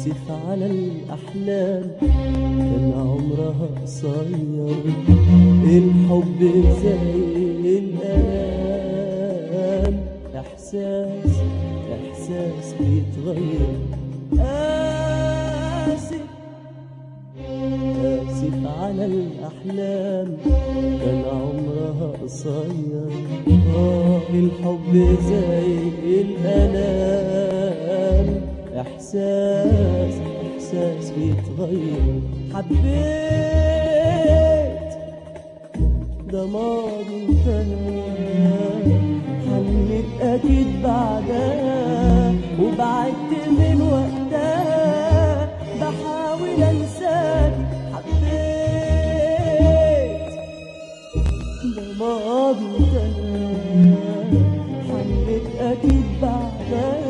آسف على الأحلام كان عمرها قصير الحب زي الألام إحساس إحساس بيتغير آسف آسف على الأحلام كان عمرها قصير آه الحب زي الألام إحساس إحساس بيتغير حبيت ده ماضي انتهى حنيت أكيد بعدها وبعدت من وقتها بحاول أنساك حبيت ده ماضي انتهى حنيت أكيد بعدها